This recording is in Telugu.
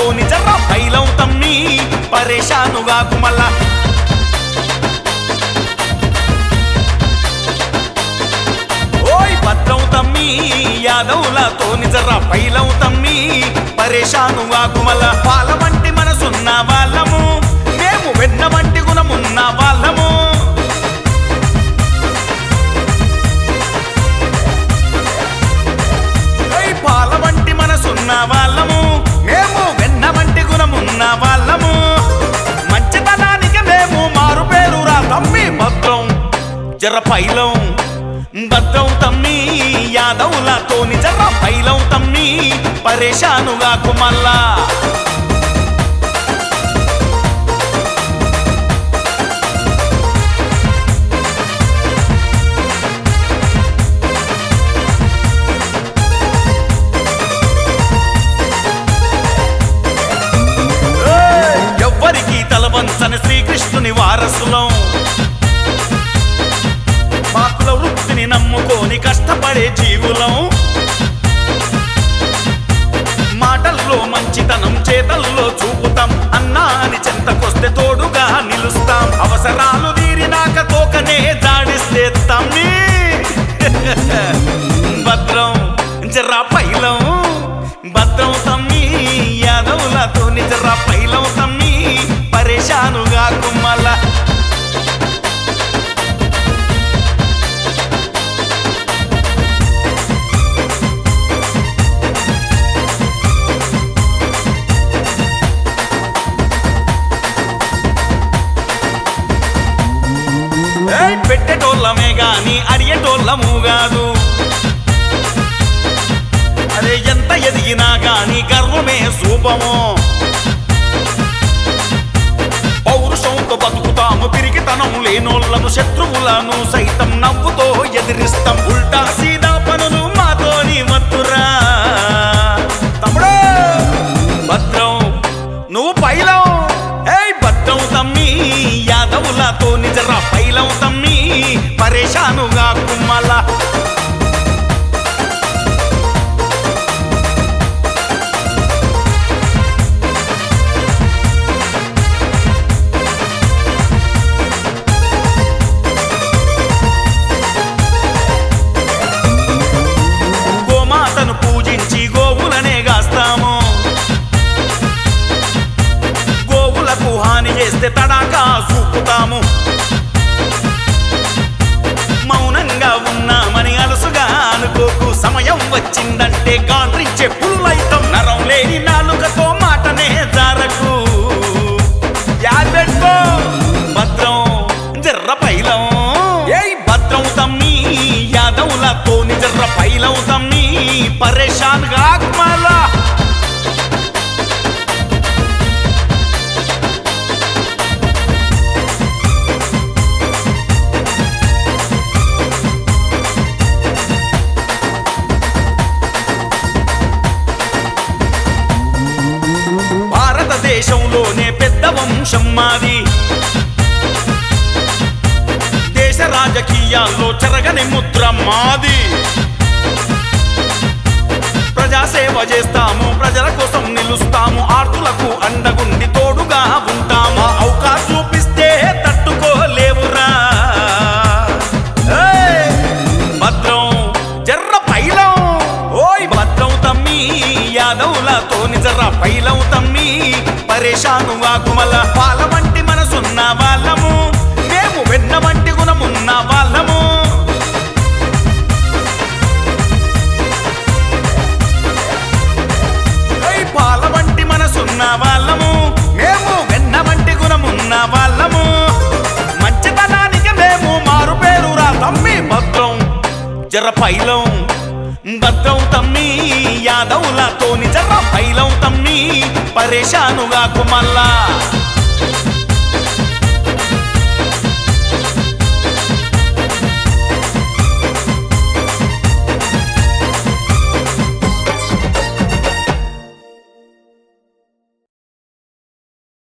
యాదవులతోని జర్ర పైలం తమ్మి పరేషానుగా కుమల్ల ఓయ్ భద్రం తమ్మి యాదవులతోని జర్ర పైలం తమ్మి పరేషానుగా కుమల్ల పాల వంటి మనసున్న వాళ్ళము మేము వెన్న వంటి గుణమున్న వాళ్ళము ఓయ్ పాల వంటి మనసున్న వాళ్ళము మేము వెన్న వంటి గుణమున్న వాళ్ళము మంచితనానికి మేము మారు పేరురా తమ్మి భద్రం జర పైలం భద్రం తమ్మి యాదవులతోని జర పైలం తమ్మి పరేషానుగా కుమల్లా ఏయ్! ఎవ్వరికి తలవంచని శ్రీకృష్ణుని వారసులం మాకుల వృత్తిని నమ్ముకొని కష్టపడే జీవులం మాటల్లో మంచితనం చేతల్లో చూపుతాం అన్నా అని చెంతకొస్తే తోడుగా నిలుస్తాం అవసరాలు తీరినాక తోకనే జాడిస్తే తమ్మి భద్రం జర్రా పైలం భద్రం తమ్మి యాదవులతో జర్రా పైలం తమ్మి పరేషానుగా కుమ్మల ఏయ్, పెట్టేటోళ్ళమే గాని అడిగేటోళ్ళము కాదు అరే ఎంత ఎదిగినా గాని గర్వమే సూపము పౌరుషంతో బతుకుతాము పిరిగితనం లేనోళ్ళను శత్రువులను సైతం నవ్వుతో ఎదిరిస్తాం ఉల్టా సీదా పనులు మాతోని వద్దురా తమ్ముడు భద్రం నువ్వు పైలం ఏయ్ భద్రం తమ్మి యాదవులతో నిజరా పైలం తమ్మి పరేషానుగా కుమ్మల గోమాతను పూజించి గోవులనే గాస్తాము గోవులకు హాని చేస్తే తడాకా చూపుతాము మౌనంగా ఉన్నామని అలసుగా అనుకోకు సమయం వచ్చిందంటే గాండ్రించే పుల్లైతం నరం లేని నాలుకతో మాటనే జారకు యాదెట్టుకో భద్రం జర్ర పైలం ఏయ్ భద్రం తమ్మి యాదవులతో జర్ర పైలం తమ్మి పరేషాన్ గాక్మలా భారతదేశంలోనే పెద్ద వంశం మాది దేశ రాజకీయాల్లో చెరగని ముద్ర మాది ప్రజాసేవ చేస్తాము ప్రజల కోసం నిలుస్తాము ఆర్తులకు అండగుండి తోడుగా ఉంటాము అవకాశం చూపిస్తే తట్టుకోలేవురా ఏయ్! భద్రం జర్ర పైలం ఓయ్ భద్రం తమ్మి యాదవులతో జర్ర పైలం తమ్మి పరేషానుగా కుమల పాల వంటి మనసున్న వాళ్ళము మేము వెన్న వంటి గుణమున్న వాళ్ళము ఏయ్ పాల వంటి మనసున్న వాళ్ళము మేము వెన్న వంటి గుణమున్న వాళ్ళము మంచితనానికి మేము మారు పేరురా తమ్మి భద్రం జర పైలం భద్రం తమ్మి యాదవులతోని జర పైలం తమ్మి పరేషానుగా కుమల్లా